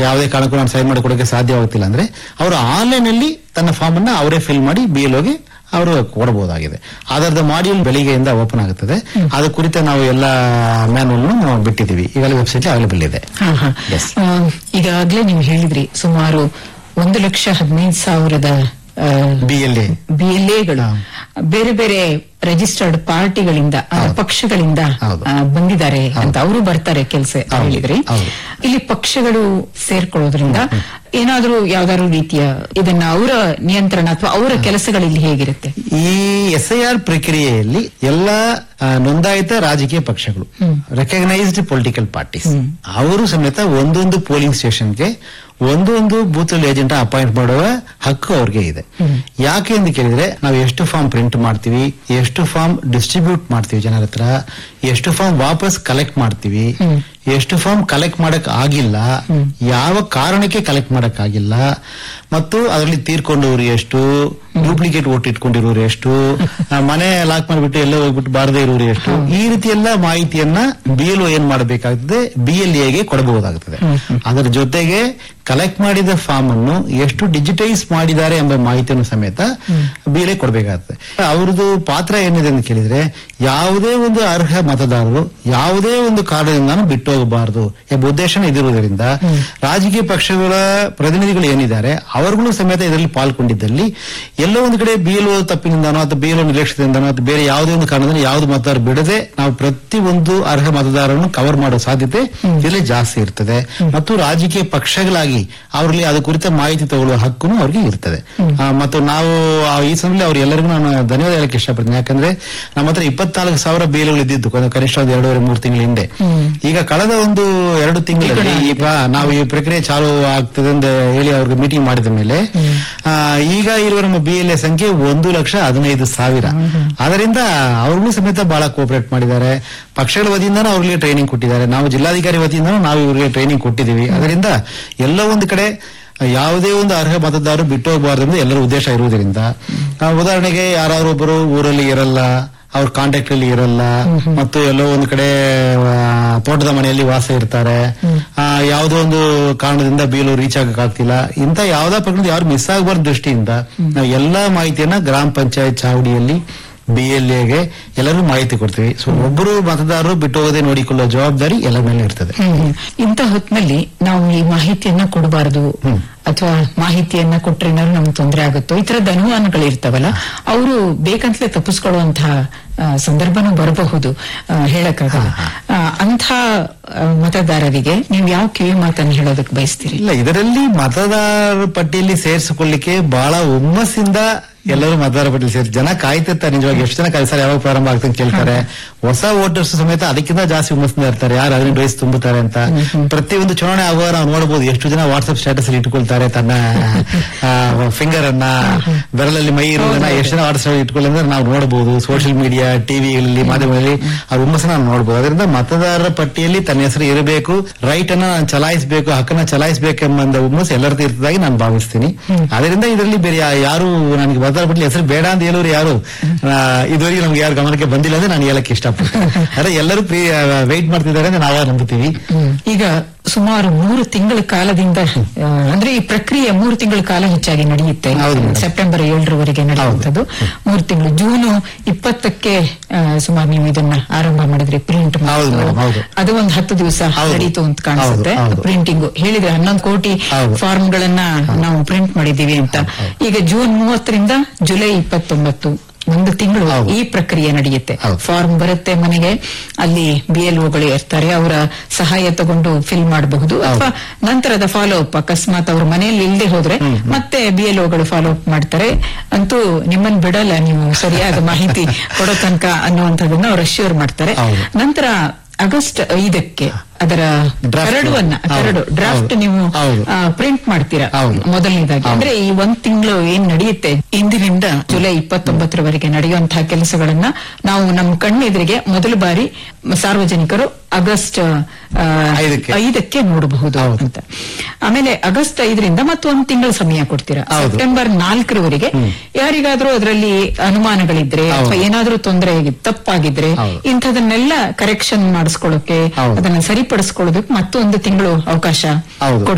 ಯಾವುದೇ ಕಾರಣಕ್ಕೂ ನಾನು ಸೈನ್ ಮಾಡಿ ಕೊಡೋಕೆ ಸಾಧ್ಯವಾಗುತ್ತಿಲ್ಲ ಅಂದ್ರೆ ಅವರು ಆನ್ಲೈನ್ ಅಲ್ಲಿ ತನ್ನ ಫಾರ್ಮ್ ಅನ್ನ ಅವರೇ ಫಿಲ್ ಮಾಡಿ ಬಿ ಎಲ್ ಓಗೆ ಅವರು ಕೊಡಬಹುದಾಗಿದೆ ಅದರದ ಮಾಡ್ಯೂಲ್ ಬೆಳಿಗ್ಗೆಯಿಂದ ಓಪನ್ ಆಗುತ್ತದೆ ಅದ ಕುರಿತ ನಾವು ಎಲ್ಲ ಮ್ಯಾನುವಲ್ ಬಿಟ್ಟಿದ್ದೀವಿ ಈಗಲೇ ವೆಬ್ಸೈಟ್ ಅವೈಲೇಬಲ್ ಇದೆ ಹಾ, ಹಾ. Yes. ಆ, ಈಗಾಗ್ಲೇ ನೀವು ಹೇಳಿದ್ರಿ ಸುಮಾರು ಒಂದು ಲಕ್ಷ ಹದಿನೈದು ಸಾವಿರದ B L A B L ಎಗಳು ಬೇರೆ ಬೇರೆ ರಿಜಿಸ್ಟರ್ಡ್ ಪಾರ್ಟಿಗಳಿಂದ ಆ, ಹೌದು. ಪಕ್ಷಗಳಿಂದ ಹೌದು. ಆ, ಬಂದಿದ್ದಾರೆ ಅಂತ ಅವರು ಬರ್ತಾರೆ ಕೆಲಸ ಹೌದು. ಹೇಳಿದ್ರಿ ಹೌದು. ಇಲ್ಲಿ ಪಕ್ಷಗಳು ಸೇರ್ಕೊಳ್ಳೋದ್ರಿಂದ ಏನಾದ್ರೂ ಯಾವ್ದಾದ್ರು ರೀತಿಯ ಇದನ್ನ ಅವರ ನಿಯಂತ್ರಣ ಅಥವಾ ಅವರ ಕೆಲಸಗಳಲ್ಲಿ ಹೇಗಿರುತ್ತೆ ಈ ಎಸ್ ಐ ಆರ್ ಪ್ರಕ್ರಿಯೆಯಲ್ಲಿ ಎಲ್ಲ ಆ, ನೋಂದಾಯಿತ ರಾಜಕೀಯ ಪಕ್ಷಗಳು ರೆಕಗ್ನೈಸ್ಡ್ ಪೊಲಿಟಿಕಲ್ ಪಾರ್ಟೀಸ್ ಅವರು ಸಮೇತ ಒಂದೊಂದು ಪೋಲಿಂಗ್ ಸ್ಟೇಷನ್ಗೆ ಒಂದೊಂದು ಬೂತ್ ಏಜೆಂಟ್ ಅಪಾಯಿಂಟ್ ಮಾಡುವ ಹಕ್ಕು ಅವ್ರಿಗೆ ಇದೆ ಯಾಕೆ ಎಂದು ಕೇಳಿದ್ರೆ ನಾವು ಎಷ್ಟು ಫಾರ್ಮ್ ಪ್ರಿಂಟ್ ಮಾಡ್ತೀವಿ ಎಷ್ಟು ಫಾರ್ಮ್ ಡಿಸ್ಟ್ರಿಬ್ಯೂಟ್ ಮಾಡ್ತೀವಿ ಜನರ ಹತ್ರ ಎಷ್ಟು ಫಾರ್ಮ್ ವಾಪಸ್ ಕಲೆಕ್ಟ್ ಮಾಡ್ತೀವಿ ಎಷ್ಟು ಫಾರ್ಮ್ ಕಲೆಕ್ಟ್ ಮಾಡಕ್ ಆಗಿಲ್ಲ ಯಾವ ಕಾರಣಕ್ಕೆ ಕಲೆಕ್ಟ್ ಮಾಡಕ್ ಆಗಿಲ್ಲ ಮತ್ತು ಅದರಲ್ಲಿ ತೀರ್ಕೊಂಡವರು ಎಷ್ಟು ಡೂಪ್ಲಿಕೇಟ್ ಓಟ್ ಇಟ್ಕೊಂಡಿರೋರು ಎಷ್ಟು ಆ, ಮನೆ ಲಾಕ್ ಮಾಡಿಬಿಟ್ಟು ಎಲ್ಲೋ ಹೋಗ್ಬಿಟ್ಟು ಬಾರದೇ ಇರೋರು ಎಷ್ಟು ಈ ರೀತಿ ಎಲ್ಲ ಮಾಹಿತಿಯನ್ನ ಬಿ ಎಲ್ ಏನ್ ಮಾಡಬೇಕಾಗ್ತದೆ ಬಿ ಎಲ್ ಎಗೆ ಕೊಡಬಹುದಾಗುತ್ತದೆ ಅದರ ಜೊತೆಗೆ ಕಲೆಕ್ಟ್ ಮಾಡಿದ ಫಾರ್ಮ್ ಅನ್ನು ಎಷ್ಟು ಡಿಜಿಟೈಸ್ ಮಾಡಿದ್ದಾರೆ ಎಂಬ ಮಾಹಿತಿಯನ್ನು ಸಮೇತ ಬಿ ಎಲ್ ಎ ಕೊಡಬೇಕಾಗ್ತದೆ ಅವ್ರದ್ದು ಪಾತ್ರ ಏನಿದೆ ಅಂತ ಕೇಳಿದ್ರೆ ಯಾವುದೇ ಒಂದು ಅರ್ಹ ಮತದಾರರು ಯಾವುದೇ ಒಂದು ಕಾರಣದಿಂದಾನು ಬಿಟ್ಟು ಹೋಗಬಾರದು ಎಂಬ ಉದ್ದೇಶನ ಇದಿರುವುದರಿಂದ ರಾಜಕೀಯ ಪಕ್ಷಗಳ ಪ್ರತಿನಿಧಿಗಳು ಏನಿದ್ದಾರೆ ಅವರುಗಳು ಸಮೇತ ಇದರಲ್ಲಿ ಪಾಲ್ಗೊಂಡಿದ್ದಲ್ಲಿ ಎಲ್ಲೋ ಒಂದು ಕಡೆ ಬಿ ಎಲ್ ತಪ್ಪಿನಿಂದಾನೋ ಅಥವಾ ಬಿ ಎಲ್ ನಿರ್ಲಕ್ಷ್ಯದಿಂದಾನೋ ಅಥವಾ ಬೇರೆ ಯಾವುದೇ ಒಂದು ಕಾರಣದಿಂದ ಯಾವ್ದು ಮತದಾರ ಬಿಡದೆ ನಾವು ಪ್ರತಿ ಒಂದು ಅರ್ಹ ಮತದಾರರನ್ನು ಕವರ್ ಮಾಡೋ ಸಾಧ್ಯತೆ ಇದರಲ್ಲಿ ಜಾಸ್ತಿ ಇರ್ತದೆ ಮತ್ತು ರಾಜಕೀಯ ಪಕ್ಷಗಳಾಗಿ ಅವರಲ್ಲಿ ಅದ ಕುರಿತ ಮಾಹಿತಿ ತಗೊಳ್ಳುವ ಹಕ್ಕು ಅವ್ರಿಗೆ ಇರ್ತದೆ ಆ, ಮತ್ತು ನಾವು ಆ ಈ ಸಮಯದಲ್ಲಿ ಅವ್ರು ಎಲ್ಲರಿಗೂ ನಾನು ಧನ್ಯವಾದ ಹೇಳಕ್ಕೆ ಇಷ್ಟಪಡ್ತೀನಿ ಯಾಕಂದ್ರೆ ನಮ್ಮ ಹತ್ರ ಇಪ್ಪತ್ನಾಲ್ಕು ಸಾವಿರ ಬೇಲುಗಳು ಇದ್ದಿದ್ದು ಕೊನೆ- ಕನಿಷ್ಠ ಒಂದು ಎರಡೂವರೆ ಮೂರು ತಿಂಗಳ ಹಿಂದೆ ಈಗ ಕಳೆದ ಒಂದು ಎರಡು ತಿಂಗಳಲ್ಲಿ ಈಗ ನಾವು ಈ ಪ್ರಕ್ರಿಯೆ ಚಾಲು ಆಗ್ತದೆ ಅಂತ ಹೇಳಿ ಅವ್ರಿಗೆ ಮೀಟಿಂಗ್ ಮಾಡಿದ ಮೇಲೆ ಆ, ಈಗ ಇರುವ ನಮ್ಮ ಬಿ ಎಲ್ ಎ ಸಂಖ್ಯೆ ಒಂದು ಲಕ್ಷ ಹದಿನೈದು ಸಾವಿರ ಅದರಿಂದ ಅವ್ರಿಗೂ ಸಮೇತ ಬಹಳ ಕೋಪರೇಟ್ ಮಾಡಿದ್ದಾರೆ ಪಕ್ಷಗಳ ವತಿಯಿಂದನೂ ಅವ್ರಿಗೆ ಟ್ರೈನಿಂಗ್ ಕೊಟ್ಟಿದ್ದಾರೆ ನಾವು ಜಿಲ್ಲಾಧಿಕಾರಿ ವತಿಯಿಂದನೂ ನಾವು ಇವರಿಗೆ ಟ್ರೈನಿಂಗ್ ಕೊಟ್ಟಿದ್ದೀವಿ ಅದರಿಂದ ಎಲ್ಲ ಒಂದು ಕಡೆ ಯಾವುದೇ ಒಂದು ಅರ್ಹ ಮತದಾರರು ಬಿಟ್ಟು ಹೋಗಬಾರ್ದು ಎಂದು ಎಲ್ಲರ ಉದ್ದೇಶ ಇರುವುದರಿಂದ ಆ, ಉದಾಹರಣೆಗೆ ಯಾರಾದ್ರೂ ಒಬ್ಬರು ಊರಲ್ಲಿ ಇರಲ್ಲ ಅವ್ರ ಕಾಂಟ್ಯಾಕ್ಟ್ ಅಲ್ಲಿ ಇರಲ್ಲ ಮತ್ತು ಎಲ್ಲೋ ಒಂದು ಕಡೆ ಆ, ತೋಟದ ಮನೆಯಲ್ಲಿ ವಾಸ ಇರ್ತಾರೆ ಆ, ಯಾವುದೋ ಒಂದು ಕಾರಣದಿಂದ ಬೀಲು ರೀಚ್ ಆಗಕ್ಕಾಗ್ತಿಲ್ಲ ಇಂಥ ಯಾವ್ದಾ ಪ್ರಕರಣ ಯಾರು ಮಿಸ್ ಆಗಬಾರ್ದು ದೃಷ್ಟಿಯಿಂದ ನಾವು ಎಲ್ಲಾ ಮಾಹಿತಿಯನ್ನ ಗ್ರಾಮ ಪಂಚಾಯತ್ ಚಾವಡಿಯಲ್ಲಿ ಬಿ ಎಲ್ ಎಗೆ ಎಲ್ಲರೂ ಮಾಹಿತಿ ಕೊಡ್ತೀವಿ ಸೊ ಒಬ್ಬರು ಮತದಾರರು ಬಿಟ್ಟು ಹೋಗದೆ ನೋಡಿಕೊಳ್ಳುವ ಜವಾಬ್ದಾರಿ ಎಲ್ಲ ಮೇಲೆ ಇರ್ತದೆ ಹ್ಮ್. ಇಂಥ ಹೊತ್ತಿನಲ್ಲಿ ನಾವು ಈ ಮಾಹಿತಿಯನ್ನ ಕೊಡಬಾರದು ಅಥವಾ ಮಾಹಿತಿಯನ್ನ ಕೊಟ್ರೆ ಏನಾದ್ರು ನಮ್ಗೆ ತೊಂದರೆ ಆಗುತ್ತೋ ಈ ತರದ ಅನುಮಾನಗಳು ಇರ್ತಾವಲ್ಲ ಅವರು ಬೇಕಂತಲೇ ತಪ್ಪಿಸ್ಕೊಳ್ಳುವಂತಹ ಆ, ಸಂದರ್ಭನೂ ಬರಬಹುದು ಆ, ಹೇಳಕ್ಕಾಗಲ್ಲ ಆ, ಅಂಥ ಆ, ಮತದಾರರಿಗೆ ನೀವು ಯಾವ ಕಿವಿ ಮಾತನ್ನು ಹೇಳೋದಕ್ಕೆ ಬಯಸ್ತೀರಿ ಇಲ್ಲ ಇದರಲ್ಲಿ ಮತದಾರರ ಪಟ್ಟಿಯಲ್ಲಿ ಸೇರಿಸಿಕೊಳ್ಳಿಕ್ಕೆ ಬಹಳ ಹುಮ್ಮಸ್ಸಿಂದ ಎಲ್ಲರೂ ಮತದಾರ ಪಟ್ಟಿಯಲ್ಲಿ ಸೇರಿ ಜನ ಕಾಯ್ತಿರ್ತಾರೆ ನಿಜವಾಗಿ ಎಷ್ಟು ಜನ ಕಾಯ್ತಾರೆ ಯಾವಾಗ ಪ್ರಾರಂಭ ಆಗ್ತದೆ ಅಂತ ಕೇಳ್ತಾರೆ ಹೊಸ ವೋಟರ್ಸ್ ಸಮೇತ ಅದಕ್ಕಿಂತ ಜಾಸ್ತಿ ಹುಮ್ಮಸ್ಸಿಂದ ಇರ್ತಾರೆ ಯಾರು ಹದಿನೆಂಟು ವಯಸ್ಸು ತುಂಬುತ್ತಾರೆ ಅಂತ ಪ್ರತಿಯೊಂದು ಚುನಾವಣೆ ಆಗುವಾಗ ನಾವು ನೋಡಬಹುದು ಎಷ್ಟು ಜನ ವಾಟ್ಸ್ಆಪ್ ಸ್ಟೇಟಸ್ ಅಲ್ಲಿ ಇಟ್ಕೊಳ್ತಾರೆ ತನ್ನ ಫಿಂಗರ್ ಅನ್ನ ಬೆರಳಲ್ಲಿ ಮೈ ಇರೋದನ್ನ ಎಷ್ಟು ಜನ ವಾಟ್ಸ್ಆಪ್ ಇಟ್ಕೊಳ್ಳಿ ಅಂದ್ರೆ ನಾವು ನೋಡಬಹುದು ಸೋಷಿಯಲ್ ಮೀಡಿಯಾ ಟಿವಿಗಳಲ್ಲಿ ಮಾಧ್ಯಮಗಳಲ್ಲಿ ಆ ಹುಮ್ಮಸ್ಸನ್ನ ನಾವು ನೋಡಬಹುದು ಅದರಿಂದ ಮತದಾರರ ಪಟ್ಟಿಯಲ್ಲಿ ತನ್ನ ಹೆಸರು ಇರಬೇಕು ರೈಟ್ ಅನ್ನ ನಾನು ಚಲಾಯಿಸಬೇಕು ಹಕ್ಕನ್ನ ಚಲಾಯಿಸಬೇಕೆಂಬ ಹುಮ್ಮಸ್ ಎಲ್ಲರದ್ದು ಇರ್ತದಾಗಿ ನಾನು ಭಾವಿಸ್ತೀನಿ ಅದರಿಂದ ಇದರಲ್ಲಿ ಬೇರೆ ಯಾ- ಯಾರು ನನಗೆ ಮತದಾರ ಪಟ್ಟಿಯಲ್ಲಿ ಹೆಸರು ಬೇಡ ಅಂತ ಹೇಳೋರು ಯಾರು ಆ, ಇದುವರೆಗೆ ನಮ್ಗೆ ಯಾರು ಗಮನಕ್ಕೆ ಬಂದಿಲ್ಲ ಅಂದ್ರೆ ನಾನು ಹೇಳಕ್ಕೆ ಇಷ್ಟಪಡ್ತೀನಿ ಅದೇ ಎಲ್ಲರೂ ವೆಯ್ಟ್ ಮಾಡ್ತಿದ್ದಾರೆ ಅಂತ ನಾವೇ ನಂಬುತ್ತೀವಿ ಈಗ ಸುಮಾರು ಮೂರು ತಿಂಗಳ ಕಾಲದಿಂದ ಆ, ಅಂದ್ರೆ ಈ ಪ್ರಕ್ರಿಯೆ ಮೂರು ತಿಂಗಳ ಕಾಲ ಹೆಚ್ಚಾಗಿ ನಡೆಯುತ್ತೆ ಹೌದು ಮೇಡಮ್. ಸೆಪ್ಟೆಂಬರ್ ಏಳರವರೆಗೆ ನಡೆಯುವಂಥದ್ದು ಮೂರು ತಿಂಗಳು ಜೂನ್ ಇಪ್ಪತ್ತಕ್ಕೆ ಆ, ಸುಮಾರು ನೀವು ಇದನ್ನ ಆರಂಭ ಮಾಡಿದ್ರಿ ಪ್ರಿಂಟ್ ಹೌದು ಮೇಡಮ್, ಹೌದು. ಅದು ಒಂದು ಹತ್ತು ದಿವಸ ಹೌದು. ನಡೀತು ಅಂತ ಕಾಣಿಸುತ್ತೆ ಹೌದು, ಹೌದು. ಪ್ರಿಂಟಿಂಗ್ ಹೇಳಿದ್ರೆ ಹನ್ನೊಂದು ಕೋಟಿ ಹೌದು. ಫಾರ್ಮ್ ಗಳನ್ನ ನಾವು ಪ್ರಿಂಟ್ ಮಾಡಿದೀವಿ ಅಂತ ಈಗ ಜೂನ್ ಮೂವತ್ತರಿಂದ ಜುಲೈ ಇಪ್ಪತ್ತೊಂಬತ್ತು ಒಂದು ತಿಂಗಳು ಹೌದು. ಈ ಪ್ರಕ್ರಿಯೆ ನಡೆಯುತ್ತೆ ಹೌದು. ಫಾರ್ಮ್ ಬರುತ್ತೆ ಮನೆಗೆ ಅಲ್ಲಿ ಬಿ ಎಲ್ ಒಗಳು ಇರ್ತಾರೆ ಅವರ ಸಹಾಯ ತಗೊಂಡು ಫಿಲ್ ಮಾಡಬಹುದು ಅಥವಾ ನಂತರದ ಫಾಲೋ ಅಪ್ ಅಕಸ್ಮಾತ್ ಅವ್ರ ಮನೆಯಲ್ಲಿ ಇಲ್ಲದೆ ಹೋದ್ರೆ ಮತ್ತೆ ಬಿ ಎಲ್ ಒಗಳು ಫಾಲೋ ಅಪ್ ಮಾಡ್ತಾರೆ ಅಂತೂ ನಿಮ್ಮನ್ನ ಬಿಡಲ್ಲ ನೀವು ಸರಿಯಾದ ಮಾಹಿತಿ ಕೊಡೋ ತನಕ ಅನ್ನುವಂಥದ್ದನ್ನ ಅವ್ರು ಅಶ್ಯೂರ್ ಮಾಡ್ತಾರೆ ಹೌದು. ನಂತರ ಆಗಸ್ಟ್ ಐದಕ್ಕೆ ಅದರ Draft. ಕರಡುವನ್ನ ಹೌದು. ಕರಡು ಡ್ರಾಫ್ಟ್ ಹೌದು. ನೀವು ಹೌದು. ಪ್ರಿಂಟ್ ಮಾಡ್ತೀರಾ ಹೌದು. ಮೊದಲನೇದಾಗಿ ಹೌದು. ಅಂದ್ರೆ ಈ ಒಂದ್ ತಿಂಗಳು ಏನ್ ನಡೆಯುತ್ತೆ ಇಂದಿನಿಂದ ಜುಲೈ ಇಪ್ಪತ್ತೊಂಬತ್ತರವರೆಗೆ ನಡೆಯುವಂತಹ ಕೆಲಸಗಳನ್ನ ನಾವು ನಮ್ಮ ಕಣ್ಣೆದುರಿಗೆ ಮೊದಲ ಬಾರಿ ಸಾರ್ವಜನಿಕರು ಆಗಸ್ಟ್ ಆ, ಐದಕ್ಕೆ. ಐದಕ್ಕೆ ನೋಡಬಹುದು ಹೌದು. ಅಂತ ಆಮೇಲೆ ಆಗಸ್ಟ್ ಐದರಿಂದ ಮತ್ತೊಂದು ತಿಂಗಳ ಸಮಯ ಕೊಡ್ತೀರಾ ಹೌದು. ಸೆಪ್ಟೆಂಬರ್ ನಾಲ್ಕರವರೆಗೆ ಯಾರಿಗಾದ್ರೂ ಅದರಲ್ಲಿ ಅನುಮಾನಗಳಿದ್ರೆ ಹೌದು. ಅಥವಾ ಏನಾದ್ರೂ ತೊಂದರೆ ತಪ್ಪಾಗಿದ್ರೆ ಹೌದು. ಇಂಥದನ್ನೆಲ್ಲ ಕರೆಕ್ಷನ್ ಮಾಡಿಸ್ಕೊಳ್ಳೋಕೆ ಹೌದು. ಅದನ್ನ ಸರಿಪಡಿಸ್ಕೊಳ್ಳೋದಕ್ಕೆ ಮತ್ತೊಂದು ತಿಂಗಳು ಅವಕಾಶ ಹೌದು. ಕೊಡ್ತೀರಾ